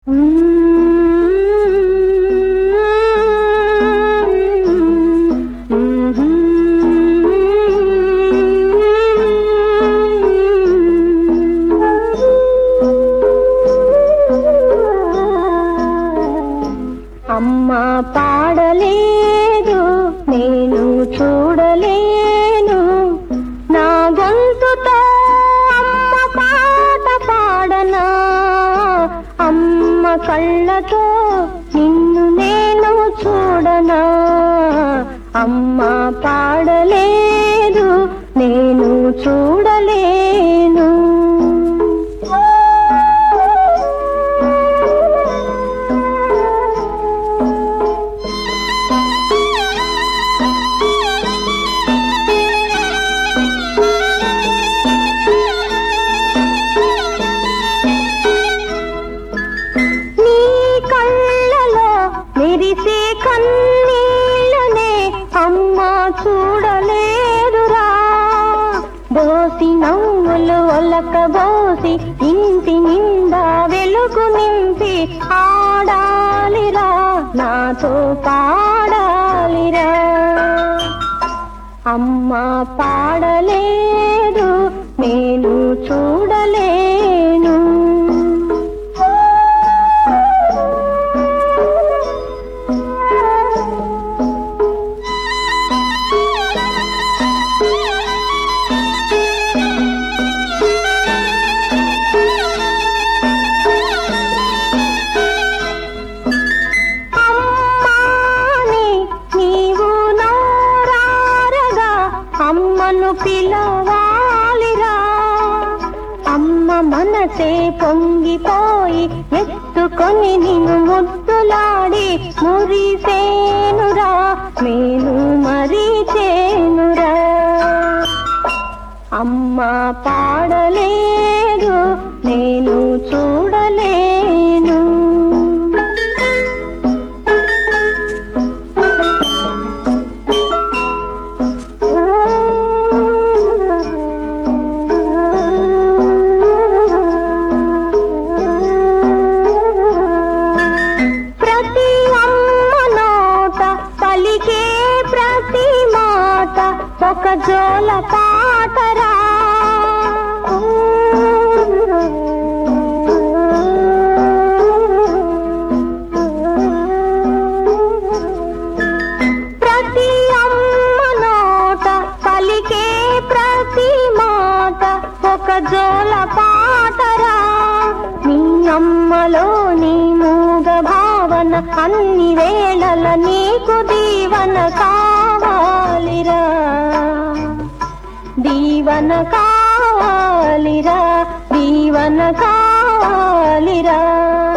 అమ్మ పాడలేదు నేను చూడలేను నా గొంతుతో అమ్మ పాట పాడనా అమ్మ కళ్ళతో నిన్ను నేను చూడనా అమ్మ పాడలేదు నేను చూడలేను నీ కళ్ళలో మెరిసే కన్నీళ్ళనే అమ్మ చూడలేదురా బోసి నవ్వులు ఒలక బోసి ఇంటి నిండా వెలుగు నింపి ఆడాలిరా నాతో పాడాలిరా అమ్మ పాడలేదు నేను చూడలేను అమ్మాని నీవు నోరారగా అమ్మను పిలవాలిరా అమ్మ మనసే పొంగిపోయి ఎత్తుకొని నిన్ను ముద్దులాడి మురిసేనురా నేను మరిచేనురా అమ్మ పాడలేదు నేను చూడలేను ప్రతి అమ్మ నోట పలికే ప్రతి మాట ఒక జోల పాటరా ప్రతి అమ్మ నోట పలికే ప్రతి మాట ఒక జోల పాటరా నీ అమ్మలో నీ మూగ భావన అన్ని వేళల నీకు దీవన కావాలిరా దీవన కావాలిరా దీవన కావాలిరా